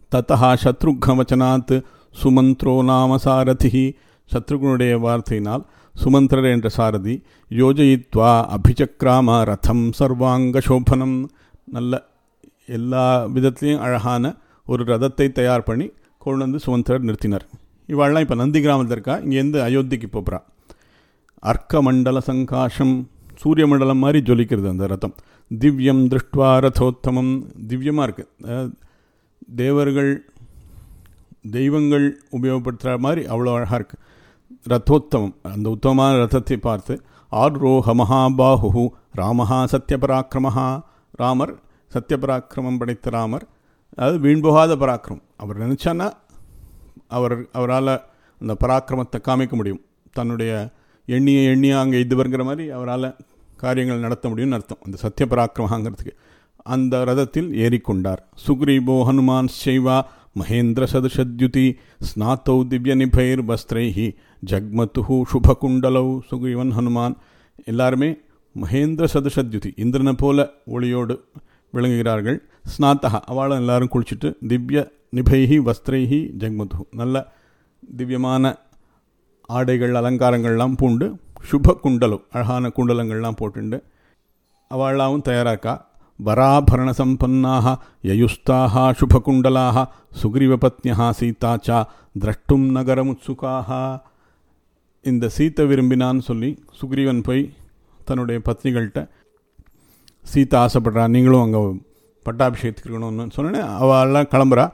தத்தா சத்ருக்னவச்சனாத் சுமந்த்ரோ நாம சாரதி சத்ருகுனுடைய வார்த்தையினால் சுமந்திரர் என்ற சாரதி யோஜயித்வா அபிச்சக்ராம ரதம் சர்வாங்க சோபனம் நல்ல எல்லா விதத்துலேயும் அழகான ஒரு ரதத்தை தயார் பண்ணி கொண்டு வந்து சுமந்திரர் நிறுத்தினார் இவாள்லாம் இப்போ நந்தி கிராமத்தில் இருக்கா இங்கேருந்து அயோத்திக்கு போகிறா அர்க்க மண்டல சங்காஷம் சூரிய மண்டலம் மாதிரி ஜொலிக்கிறது அந்த ரதம் திவ்யம் திருஷ்டுவா ரதோத்தமம் திவ்யமாக இருக்குது தேவர்கள் தெய்வங்கள் உபயோகப்படுத்துகிற மாதிரி அவ்வளோ அழகாக இருக்குது ரதோத்தமம் அந்த உத்தமமான ரதத்தை பார்த்து ஆர்ரோஹ மகாபாஹு ராமஹா சத்யபராக்கிரமஹா ராமர் சத்யபராக்கிரமம் படைத்த ராமர் அதாவது வீண்போகாத பராக்கிரமம் அவர் நினச்சான்னா அவர் அவரால் அந்த பராக்கிரமத்தை காமிக்க முடியும் தன்னுடைய எண்ணிய எண்ணிய அங்கே இதுவருங்கிற மாதிரி அவரால் காரியங்கள் நடத்த முடியும்னு அர்த்தம் அந்த சத்திய பராக்கிரமங்கிறதுக்கு அந்த ரதத்தில் ஏறிக்கொண்டார் சுக்ரீபோ ஹனுமான் செய்வா மகேந்திர சதுஷத்யுதி ஸ்நாத்தௌ திவ்ய நிபைர் வஸ்திரைஹி ஜக்மத்துஹு சுபகுண்டலௌ சுக்ரீவன் ஹனுமான் எல்லாருமே மகேந்திர சதுஷத்யுதி இந்திரனை போல ஒளியோடு விளங்குகிறார்கள் ஸ்நாத்தகா அவளும் எல்லாரும் குளிச்சுட்டு திவ்ய நிபைஹி வஸ்திரைஹி ஜக்மத்து நல்ல திவ்யமான ஆடைகள் அலங்காரங்கள்லாம் பூண்டு சுப குண்டலம் அழகான குண்டலங்கள்லாம் போட்டுண்டு அவளாவும் தயாராக்கா வராபரண சம்பன்னாக யயுஸ்தாக சுபகுண்டலாக சுக்ரீவபத்னியா சீதா சா திரஷ்டும் நகரமுத்சுகாக இந்த சீத்தை விரும்பினான்னு சொல்லி சுக்ரீவன் போய் தன்னுடைய பத்னிகள்கிட்ட சீதா ஆசைப்படுறா நீங்களும் அங்கே பட்டாபிஷேகத்துக்கு இருக்கணும்னு சொன்னேன் அவள்லாம் கிளம்புறா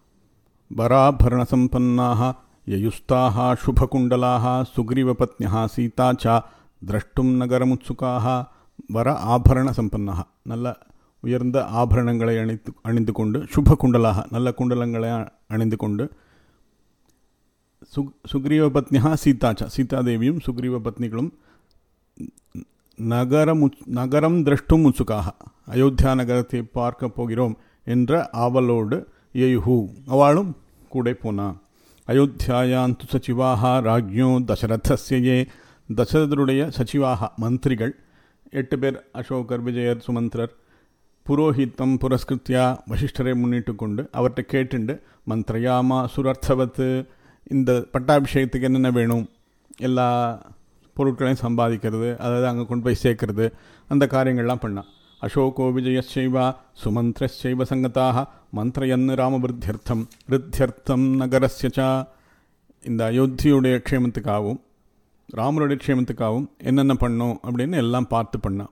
வராபரண சம்பன்னாக யயுஸ்தாக சுபகுண்டலாக சுக்ரீவபத்னியா சீதா சா திரஷ்டும் நகரமுத்சுகாக வர ஆபரண சம்பன்னாக நல்ல உயர்ந்த ஆபரணங்களை அணித்து அணிந்து கொண்டு சுப குண்டலாக நல்ல குண்டலங்களை அணிந்து கொண்டு சுக் சுக்ரீவ பத்னியா சீதாச்சா சீதாதேவியும் சுக்ரீவ பத்னிகளும் நகரம் நகரம் திரஷ்டும் உத்சுக்காக அயோத்தியா நகரத்தை பார்க்க போகிறோம் என்ற ஆவலோடு எயுஹு அவளும் கூட போனா அயோத்தியாயாந்து சச்சிவாக ராஜ்யோ தசரதஸ்யே தசரதருடைய சச்சிவாக மந்திரிகள் எட்டு பேர் அசோகர் விஜயர் சுமந்திரர் புரோஹித்தம் புரஸ்கிருத்தியா வசிஷ்டரை முன்னிட்டு கொண்டு அவர்கிட்ட கேட்டுண்டு மந்திரயாமா சுரர்த்தவத்து இந்த பட்டாபிஷேகத்துக்கு என்னென்ன வேணும் எல்லா பொருட்களையும் சம்பாதிக்கிறது அதாவது அங்கே கொண்டு போய் சேர்க்கறது அந்த காரியங்கள்லாம் பண்ணான் அசோகோ விஜயசைவா சுமந்திரசைவ சங்கதாக மந்திரயன்னு ராமவிருத்தியர்த்தம் விருத்தியர்த்தம் நகரஸ்யச்சா இந்த அயோத்தியுடைய க்ஷேமத்துக்காகவும் ராமருடைய க்ஷேமத்துக்காகவும் என்னென்ன பண்ணோம் அப்படின்னு எல்லாம் பார்த்து பண்ணான்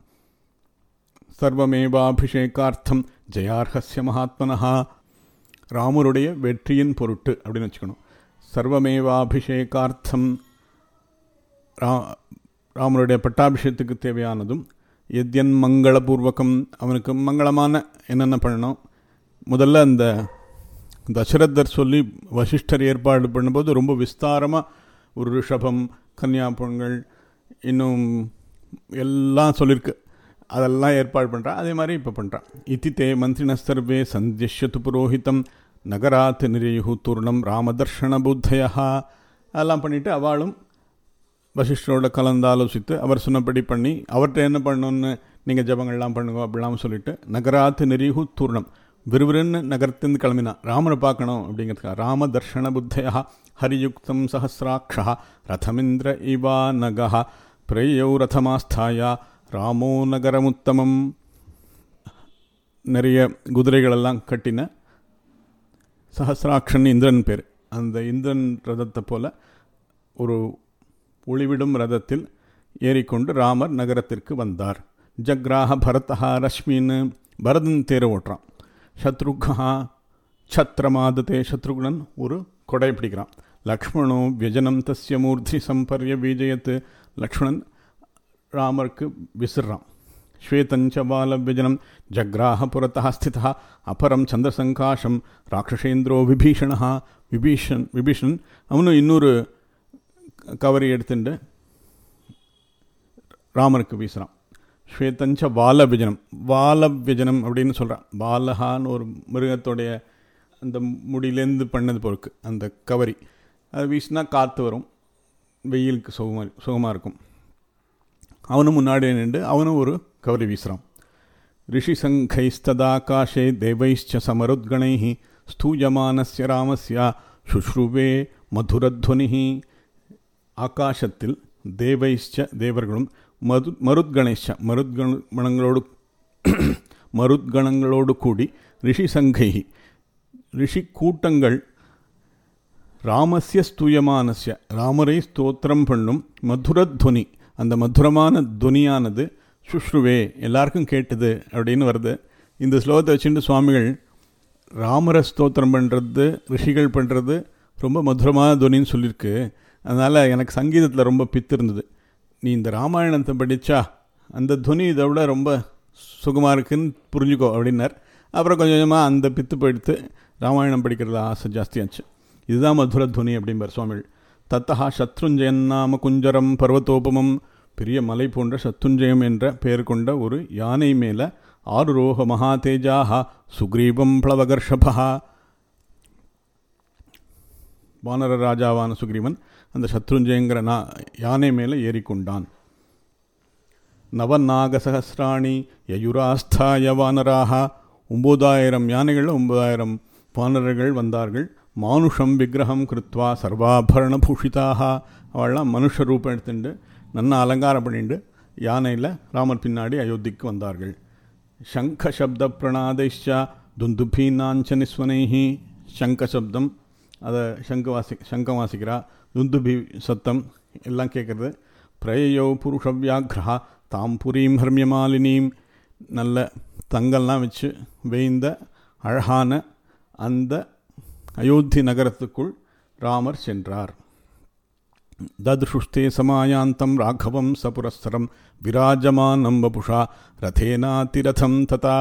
சர்வமேவாபிஷேகார்த்தம் ஜெயார்ஹஸ்ய மகாத்மனஹா ராமருடைய வெற்றியின் பொருட்டு அப்படின்னு வச்சுக்கணும் சர்வமேவாபிஷேகார்த்தம் ரா ராமருடைய பட்டாபிஷேகத்துக்கு தேவையானதும் எத்யன் மங்களபூர்வகம் அவனுக்கு மங்களமான என்னென்ன பண்ணணும் முதல்ல அந்த தசரதர் சொல்லி வசிஷ்டர் ஏற்பாடு பண்ணும்போது ரொம்ப விஸ்தாரமாக ஒரு ரிஷபம் கன்னியாபுரங்கள் இன்னும் எல்லாம் சொல்லியிருக்கு அதெல்லாம் ஏற்பாடு பண்ணுறான் அதே மாதிரி இப்போ பண்ணுறான் இத்தி தே மந்திரின சர்வே சந்தியத்து புரோஹிதம் நகராத் நிறையு தூர்ணம் ராமதர்ஷன புத்தயா அதெல்லாம் பண்ணிவிட்டு அவளும் வசிஷ்டரோட கலந்தாலோசித்து அவர் சொன்னபடி பண்ணி அவர்கிட்ட என்ன பண்ணணும்னு நீங்கள் ஜபங்கள்லாம் பண்ணுங்க அப்படிலாம் சொல்லிட்டு நகராத்து நெறிகு தூர்ணம் விறுவிறுன்னு நகரத்திலிருந்து கிளம்பினா ராமனை பார்க்கணும் அப்படிங்கிறதுக்காக ராம தர்ஷன புத்தயா ஹரியுக்தம் சஹசிராட்சா ரதமிந்திர இவா நகா பிரயௌ ரதமாஸ்தாயா ராமோ நகரமுத்தமம் நிறைய குதிரைகளெல்லாம் கட்டின சஹசிராட்சன் இந்திரன் பேர் அந்த இந்திரன் ரதத்தை போல ஒரு ஒளிவிடும் ரதத்தில் ஏறிக்கொண்டு ராமர் நகரத்திற்கு வந்தார் ஜக்ராஹ பரதா ரஷ்மின்னு பரதன் தேர ஓட்டுறான் சத்ருகா சத்ரமாதத்தே சத்ருகுணன் ஒரு கொடை பிடிக்கிறான் லக்ஷ்மணோ வியஜனம் தஸ்ய மூர்த்தி சம்பர்ய விஜயத்து லக்ஷ்மணன் ராமருக்கு விசிறான் ஸ்வேதஞ்ச பால விஜனம் ஜக்ராஹ புரத்தா ஸ்திதா அபரம் சந்திரசங்காஷம் ராட்சசேந்திரோ விபீஷணா விபீஷன் விபீஷன் அவனும் இன்னொரு கவரி எடுத்துட்டு ராமருக்கு வீசுகிறான் ஸ்வேதஞ்ச வால விஜனம் வால விஜனம் அப்படின்னு சொல்கிறான் வாலஹான்னு ஒரு மிருகத்தோடைய அந்த முடியிலேருந்து பண்ணது பொறுக்கு அந்த கவரி அது வீசினா காற்று வரும் வெயிலுக்கு சுகமாக சுகமாக இருக்கும் அவனும் முன்னாடி நின்று அவனும் ஒரு கவரி வீசுகிறான் ரிஷி சங்கைஸ்ததாகாஷே தேவைஷ்ச சமருத்கணை ஸ்தூயமானஸ்ய ராமஸ்ய சுஷ்ருவே மதுரத்வனி ஆகாசத்தில் தேவைஷ்ச தேவர்களும் மது மருத்கணேஷ மருத்கணங்களோடு மருத்கணங்களோடு கூடி ரிஷி சங்கை ரிஷி கூட்டங்கள் ராமஸ்ய ஸ்தூயமானஸ்ய ராமரை ஸ்தோத்திரம் பண்ணும் மதுரத்வனி அந்த மதுரமான துனியானது சுஷ்ருவே எல்லாருக்கும் கேட்டது அப்படின்னு வருது இந்த ஸ்லோகத்தை வச்சுட்டு சுவாமிகள் ராமரை ஸ்தோத்திரம் பண்ணுறது ரிஷிகள் பண்ணுறது ரொம்ப மதுரமான துனின்னு சொல்லியிருக்கு அதனால் எனக்கு சங்கீதத்தில் ரொம்ப பித்து இருந்தது நீ இந்த ராமாயணத்தை படித்தா அந்த துனி இதை விட ரொம்ப சுகமாக இருக்குன்னு புரிஞ்சுக்கோ அப்படின்னார் அப்புறம் கொஞ்சம் கொஞ்சமாக அந்த பித்து போயிடுத்து ராமாயணம் படிக்கிறது ஆசை ஜாஸ்தியாச்சு இதுதான் மதுர துனி அப்படிம்பார் சுவாமிகள் தத்தா சத்ருஞ்சயன் நாம குஞ்சரம் பர்வத்தோபமம் பெரிய மலை போன்ற சத்துஞ்சயம் என்ற பெயர் கொண்ட ஒரு யானை மேலே ஆருரோக மகா தேஜாக சுக்ரீபம் பிளவகர்ஷபா வானர ராஜாவான சுக்ரீவன் அந்த சத்ருஞ்சயங்கிற நா யானை மேலே ஏறிக்கொண்டான் நவநாகசகசிராணி யயுராஸ்தாய வானராக ஒம்பதாயிரம் யானைகள் ஒன்பதாயிரம் வானரர்கள் வந்தார்கள் மானுஷம் விக்கிரகம் கிருத்வா சர்வாபரண பூஷிதாக அவள்லாம் மனுஷ ரூபம் எடுத்துட்டு நன்னா அலங்காரம் பண்ணிட்டு யானையில் ராமர் பின்னாடி அயோத்திக்கு வந்தார்கள் சங்க சப்த பிரணாதைஷா துந்துபீனாஞ்ச நிஸ்வனைஹி சங்க சப்தம் அதை சங்க வாசி சங்கம் வாசிக்கிறா துந்துபி சத்தம் எல்லாம் கேட்குறது பிரயயோ புருஷ வியாக்ரா தாம் புரீம் ஹர்மியமாலினியும் நல்ல தங்கல்லாம் வச்சு வேய்ந்த அழகான அந்த அயோத்தி நகரத்துக்குள் ராமர் சென்றார் ததுஷுஷ்தே சமாயாந்தம் ராഘவம் சபுரஸ்தரம் விராஜமானம் வபுஷா ரதேனாதிரதம் ததா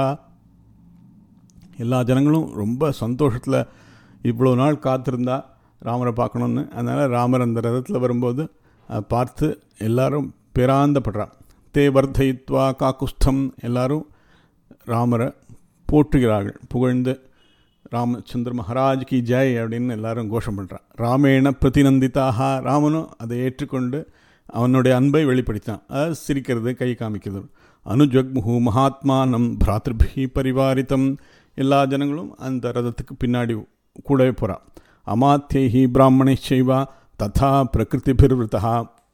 எல்லா ஜனங்களும் ரொம்ப சந்தோஷத்தில் இவ்வளோ நாள் காத்திருந்தா ராமரை பார்க்கணுன்னு அதனால் ராமர் அந்த ரதத்தில் வரும்போது பார்த்து எல்லாரும் பேராந்தப்படுறா தே வர்த்தயித்வா காக்குஸ்தம் எல்லாரும் ராமரை போற்றுகிறார்கள் புகழ்ந்து ராமச்சந்திர மகாராஜ் கி ஜெய் அப்படின்னு எல்லாரும் கோஷம் பண்ணுறான் ராமேண பிரதிநந்திதாக ராமனும் அதை ஏற்றுக்கொண்டு அவனுடைய அன்பை வெளிப்படுத்தினான் அதாவது சிரிக்கிறது கை காமிக்கிறது அனுஜக்முகு மகாத்மானம் பிராத்திருபி பரிவாரித்தம் எல்லா ஜனங்களும் அந்த ரதத்துக்கு பின்னாடி கூடவே போகிறான் அமாத்தியைஹி பிராமணைச்சைவா ததா பிரகிருதிபிர்விருத்தா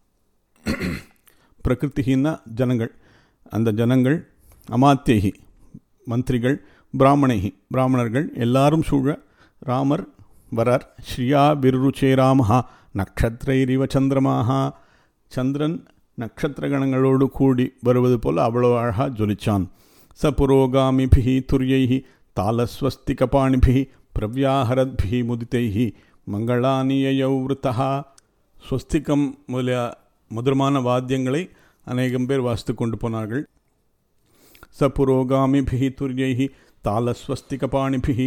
பிரகிருத்திகின்னா ஜனங்கள் அந்த ஜனங்கள் அமாத்தியகி மந்திரிகள் பிராமணைகி பிராமணர்கள் எல்லாரும் சூழ ராமர் வரார் ஸ்ரீயா விருச்சே ராமஹா நக்ஷத்திரைரிவ சந்திரமாகா சந்திரன் நட்சத்திர கணங்களோடு கூடி வருவது போல் அவ்வளோ அழகாக ஜொலிச்சான் ச புரோகாமிபிஹி துரியைஹி தாளஸ்வஸ்திகபாணிபிஹி பிரவ்யாஹரத்பிஹி முதித்தைஹி மங்களானியௌ விருத்தா ஸ்வஸ்திகம் முதலிய மதுரமான வாத்தியங்களை அநேகம் பேர் வாசித்து கொண்டு போனார்கள் ச புரோகாமிபிஹி துரியைஹி தாளஸ்வஸ்திகபாணிபிஹி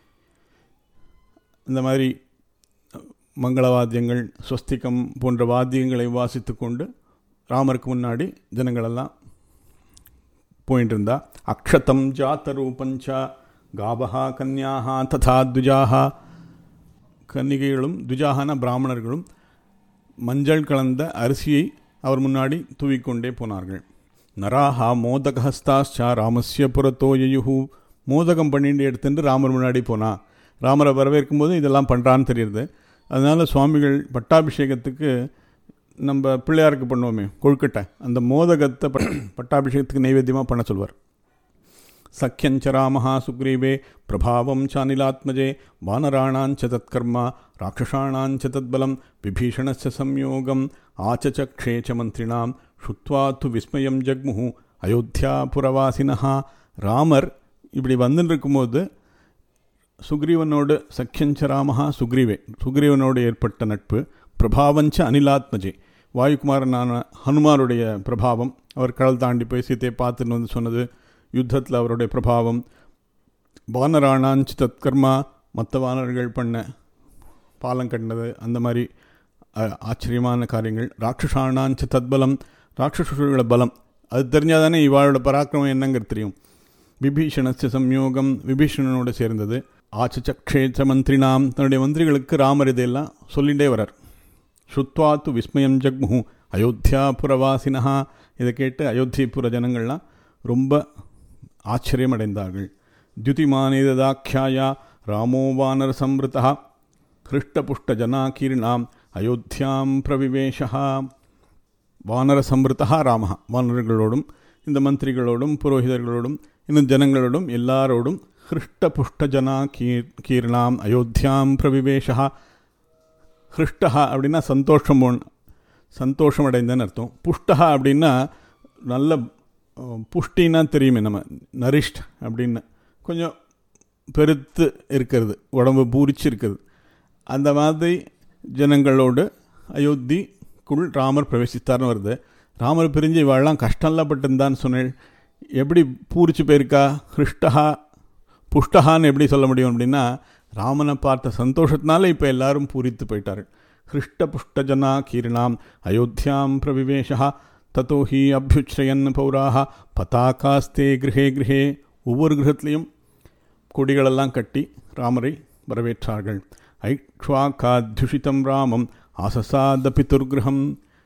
இந்த மாதிரி மங்கள வாத்தியங்கள் ஸ்வஸ்திகம் போன்ற வாத்தியங்களை வாசித்து கொண்டு ராமருக்கு முன்னாடி ஜனங்களெல்லாம் போயிட்டு இருந்தா அக்ஷதம் ஜாத்த ரூபஞ்சா காபகா கன்யாகா ததா துஜாகா கன்னிகைகளும் துஜாகான பிராமணர்களும் மஞ்சள் கலந்த அரிசியை அவர் முன்னாடி தூவிக்கொண்டே போனார்கள் நராஹா மோதகஹஸ்தாச்சா ராமஸ்ய புறத்தோ யயுஹு மோதகம் பண்ணிட்டு எடுத்துட்டு ராமர் முன்னாடி போனா ராமரை வரவேற்கும் போது இதெல்லாம் பண்ணுறான்னு தெரியுது அதனால் சுவாமிகள் பட்டாபிஷேகத்துக்கு நம்ம பிள்ளையாருக்கு பண்ணுவோமே கொழுக்கட்டை அந்த மோதகத்தை பட்டாபிஷேகத்துக்கு நைவேத்தியமாக பண்ண சொல்வார் சக்கியஞ்ச ராமஹா சுக்ரீவே பிரபாவம் சானிலாத்மஜே வானராணாஞ்ச தத்கர்மா ராட்சசாணாஞ்ச தத்பலம் விபீஷணஸ்ய சம்யோகம் ஆச்சச்சக்ஷே ச மந்திரிணாம் சுத்வா து விஸ்மயம் ஜக்முஹு அயோத்தியா புரவாசினஹா ராமர் இப்படி வந்துன்னு இருக்கும்போது சுக்ரீவனோடு சக்கியஞ்ச ராமஹா சுக்ரீவே சுக்ரீவனோடு ஏற்பட்ட நட்பு பிரபாவஞ்ச அனிலாத்மஜே வாயுகுமாரனான ஹனுமாருடைய பிரபாவம் அவர் கடல் தாண்டி போய் சீத்தையை பார்த்துன்னு வந்து சொன்னது யுத்தத்தில் அவருடைய பிரபாவம் வானராணாஞ்சி தத்கர்மா மற்ற வானர்கள் பண்ண பாலம் கட்டினது அந்த மாதிரி ஆச்சரியமான காரியங்கள் ராட்சசாணாஞ்சி தத்பலம் ராட்சசுகளோட பலம் அது தெரிஞ்சால் தானே இவாளோட பராக்கிரமம் என்னங்கிறது தெரியும் விபீஷணஸ்ய சம்யோகம் விபீஷணனோடு சேர்ந்தது ஆச்சச்சக்ஷேச்ச மந்திரினாம் தன்னுடைய மந்திரிகளுக்கு ராமர் இதையெல்லாம் சொல்லிகிட்டே வரார் ஸ்ருத்வா து விஸ்மயம் ஜக்முஹு அயோத்தியா புரவாசினஹா இதை கேட்டு அயோத்தியபுர ஜனங்கள்லாம் ரொம்ப ஆச்சரியம் அடைந்தார்கள் தியுதிமானேதாக்கியாயா ராமோ வானரசம்ருதா ஹிருஷ்டபுஷ்டஜனாகீர்ணாம் அயோத்தியாம் பிரவிவேஷா வானரசம்ருதா ராம வானரங்களோடும் இந்த மந்திரிகளோடும் புரோகிதர்களோடும் இன்னும் ஜனங்களோடும் எல்லாரோடும் ஹிருஷ்டபுஷ்டஜனா கீர் கீர்ணாம் அயோத்தியாம் பிரவிவேஷா ஹிருஷ்டா அப்படின்னா சந்தோஷம் சந்தோஷம் அடைந்தன்னு அர்த்தம் புஷ்டா அப்படின்னா நல்ல புஷ்டின்னா தெரியுமே நம்ம நரிஷ்ட் அப்படின்னு கொஞ்சம் பெருத்து இருக்கிறது உடம்பு பூரிச்சு இருக்கிறது அந்த மாதிரி ஜனங்களோடு அயோத்திக்குள் ராமர் பிரவேசித்தார்னு வருது ராமர் பிரிஞ்சு இவாழலாம் கஷ்டம்லாம் பட்டிருந்தான்னு சொன்னேன் எப்படி பூரிச்சு போயிருக்கா ஹிருஷ்டஹா புஷ்டஹான்னு எப்படி சொல்ல முடியும் அப்படின்னா ராமனை பார்த்த சந்தோஷத்தினால இப்போ எல்லாரும் பூரித்து போயிட்டார்கள் ஹிருஷ்டபுஷ்டஜனா கீர்ணாம் அயோத்தியாம் பிரவிவேஷா தத்தோ ஹி அபியுச்ரயன் பௌராக பதாகாஸ்தே கிரகே கிரகே ஒவ்வொரு கிரகத்திலையும் கொடிகளெல்லாம் கட்டி ராமரை வரவேற்றார்கள் ஐக்ஷ்வாகாத்யுஷிதம் ராமம் ஆசசாத பிதுர்கிரகம்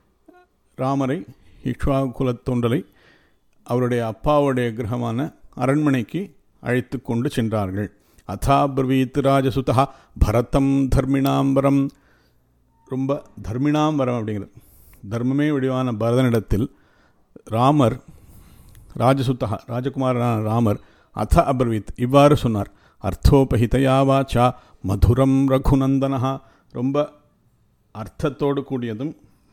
ராமரை இக்ஷ்வா குலத்தொண்டலை அவருடைய அப்பாவுடைய கிரகமான அரண்மனைக்கு அழைத்து கொண்டு சென்றார்கள் அதா பிரவீத் ராஜசுதா பரதம் தர்மிணாம்பரம் ரொம்ப தர்மிணாம்பரம் அப்படிங்கிறது தர்மமே வடிவான பரதனிடத்தில் ராமர் ராஜசுத்தா ராஜகுமாரனான ராமர் அத அப்ரவீத் இவ்வாறு சொன்னார் அர்த்தோபஹிதயா வாச்சா மதுரம் ரகுநந்தனா ரொம்ப அர்த்தத்தோடு கூடியதும்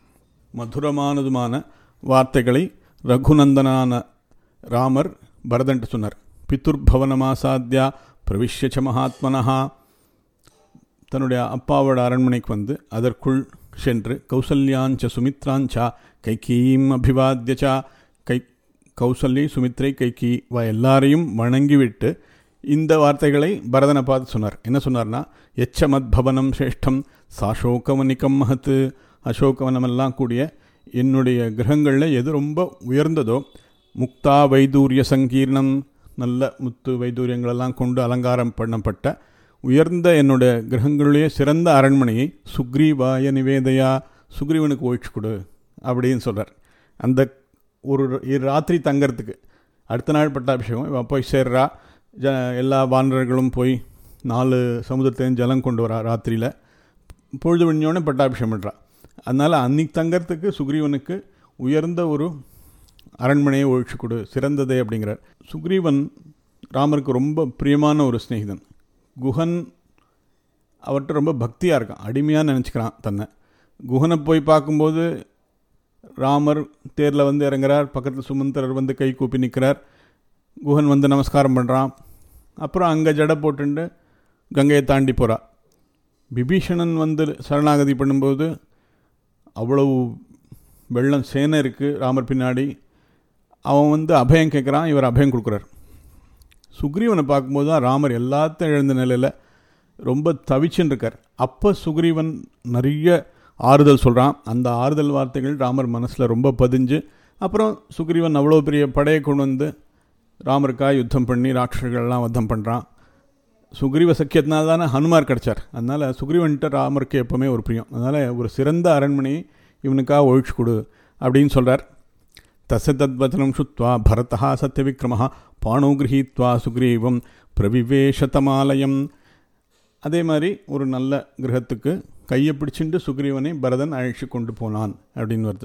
மதுரமானதுமான வார்த்தைகளை ரகுநந்தனான ராமர் பரதன்ட்டு சொன்னார் பித்துர்பவனமாசாத்தியா பிரவிஷ்யச்ச மகாத்மனஹா தன்னுடைய அப்பாவோட அரண்மனைக்கு வந்து அதற்குள் சென்று கௌசல்யாஞ்ச சுமித்ராஞ்சா கைகீம் அபிவாத்தியச்சா கை கௌசல்யை சுமித்ரை கைகி வ எல்லாரையும் வணங்கிவிட்டு இந்த வார்த்தைகளை பரதனை பார்த்து சொன்னார் என்ன சொன்னார்னா எச்சமத் பவனம் சிரேஷ்டம் சாசோகவனிக்கம் மகத்து அசோகவனமெல்லாம் கூடிய என்னுடைய கிரகங்களில் எது ரொம்ப உயர்ந்ததோ முக்தா வைதூரிய சங்கீர்ணம் நல்ல முத்து வைதூரியங்களெல்லாம் கொண்டு அலங்காரம் பண்ணப்பட்ட உயர்ந்த என்னுடைய கிரகங்களிலேயே சிறந்த அரண்மனையை சுக்ரீவாய நிவேதையா சுக்ரீவனுக்கு ஒழிச்சு கொடு அப்படின்னு சொல்கிறார் அந்த ஒரு ராத்திரி தங்கறதுக்கு அடுத்த நாள் பட்டாபிஷேகம் இவன் போய் சேர்றா ஜ எல்லா வானரர்களும் போய் நாலு சமுதிரத்தையும் ஜலம் கொண்டு வரா ராத்திரியில் பொழுது விழிஞ்சோடனே பட்டாபிஷேகம் பண்ணுறா அதனால் அன்னைக்கு தங்கறதுக்கு சுக்ரீவனுக்கு உயர்ந்த ஒரு அரண்மனையை ஒழிச்சு கொடு சிறந்ததே அப்படிங்கிறார் சுக்ரீவன் ராமருக்கு ரொம்ப பிரியமான ஒரு ஸ்நேகிதன் குஹன் அவர்கிட்ட ரொம்ப பக்தியாக இருக்கான் அடிமையாக நினச்சிக்கிறான் தன்னை குஹனை போய் பார்க்கும்போது ராமர் தேரில் வந்து இறங்குறார் பக்கத்தில் சுமந்தரர் வந்து கை கூப்பி நிற்கிறார் குஹன் வந்து நமஸ்காரம் பண்ணுறான் அப்புறம் அங்கே ஜடை போட்டுண்டு கங்கையை தாண்டி போகிறா விபீஷணன் வந்து சரணாகதி பண்ணும்போது அவ்வளவு வெள்ளம் சேனை இருக்குது ராமர் பின்னாடி அவன் வந்து அபயம் கேட்குறான் இவர் அபயம் கொடுக்குறார் சுக்ரீவனை பார்க்கும்போது தான் ராமர் எல்லாத்தையும் எழுந்த நிலையில் ரொம்ப தவிச்சுன்னு இருக்கார் அப்போ சுக்ரீவன் நிறைய ஆறுதல் சொல்கிறான் அந்த ஆறுதல் வார்த்தைகள் ராமர் மனசில் ரொம்ப பதிஞ்சு அப்புறம் சுக்ரீவன் அவ்வளோ பெரிய படையை கொண்டு வந்து ராமருக்காக யுத்தம் பண்ணி ராட்சர்கள்லாம் வத்தம் பண்ணுறான் சுக்ரீவ சக்கியத்தினால தானே ஹனுமார் கிடச்சார் அதனால் சுக்ரீவன்கிட்ட ராமருக்கு எப்போவுமே ஒரு பிரியம் அதனால் ஒரு சிறந்த அரண்மனையை இவனுக்காக ஒழிச்சு கொடு அப்படின்னு சொல்கிறார் தச தத்வச்சனம் சுத்வா பரதா சத்யவிக்ரம பாணோ கிரகீத்வா சுக்ரீவம் பிரவிவேஷதமாலயம் அதே மாதிரி ஒரு நல்ல கிரகத்துக்கு கையை பிடிச்சிட்டு சுக்ரீவனை பரதன் அழைச்சி கொண்டு போனான் அப்படின்னு வருது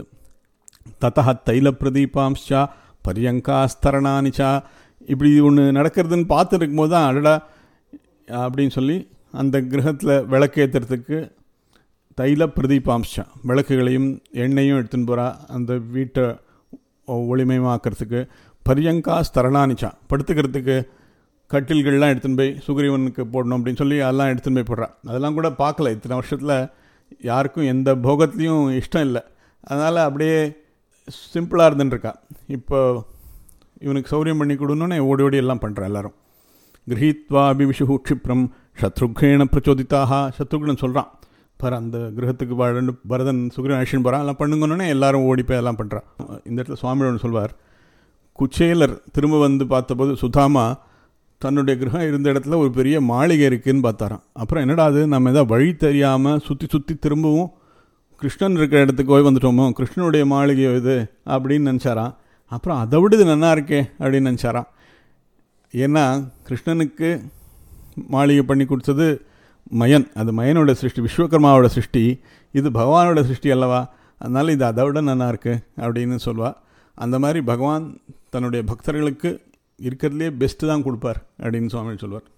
ததா தைல பிரதீபாம்சா பரியங்காஸ்தரணானிச்சா இப்படி ஒன்று நடக்கிறதுன்னு பார்த்து இருக்கும்போது தான் அடடா அப்படின்னு சொல்லி அந்த கிரகத்தில் விளக்கேற்றுறதுக்கு தைல பிரதீபாம்சா விளக்குகளையும் எண்ணெயும் எடுத்துன்னு போகிறா அந்த வீட்டை ஒளிமயமாக்கிறதுக்கு பரியங்கா ஸ்தரணானிச்சா படுத்துக்கிறதுக்கு கட்டில்கள்லாம் எடுத்துன்னு போய் சுக்ரீவனுக்கு போடணும் அப்படின்னு சொல்லி அதெல்லாம் எடுத்துன்னு போய் போடுறான் அதெல்லாம் கூட பார்க்கல இத்தனை வருஷத்தில் யாருக்கும் எந்த போகத்துலேயும் இஷ்டம் இல்லை அதனால் அப்படியே சிம்பிளாக இருந்துட்டுருக்கா இப்போ இவனுக்கு சௌரியம் பண்ணி கொடுன்னு ஓடி ஓடி எல்லாம் பண்ணுறான் எல்லாரும் கிரகீத்வா அபிவிஷு க்ஷிப்ரம் சத்ருக்னேன பிரச்சோதித்தாக சத்ருக்னன் சொல்கிறான் பாரு அந்த கிரகத்துக்கு வாழ்ந்து பரதன் சுக்ரீவன் அழிச்சுன்னு போகிறான் எல்லாம் பண்ணுங்கன்னு எல்லாரும் ஓடி போய் எல்லாம் பண்ணுறான் இந்த இடத்துல சுவாமி ஒன்று சொல்வார் குச்சேலர் திரும்ப வந்து பார்த்தபோது சுதாமா தன்னுடைய கிரகம் இருந்த இடத்துல ஒரு பெரிய மாளிகை இருக்குதுன்னு பார்த்தாராம் அப்புறம் என்னடா அது நம்ம எதாவது வழி தெரியாமல் சுற்றி சுற்றி திரும்பவும் கிருஷ்ணன் இருக்கிற இடத்துக்கு போய் வந்துட்டோமோ கிருஷ்ணனுடைய மாளிகை இது அப்படின்னு நினச்சாராம் அப்புறம் அதை விட இது நல்லா இருக்கே அப்படின்னு நினச்சாராம் ஏன்னா கிருஷ்ணனுக்கு மாளிகை பண்ணி கொடுத்தது மயன் அது மயனோட சிருஷ்டி விஸ்வகர்மாவோட சிருஷ்டி இது பகவானோட சிருஷ்டி அல்லவா அதனால் இது அதை விட நல்லா இருக்குது அப்படின்னு சொல்வா அந்த மாதிரி பகவான் தன்னுடைய பக்தர்களுக்கு இருக்கிறதுலே பெஸ்ட்டு தான் கொடுப்பார் அப்படின்னு சுவாமி சொல்வார்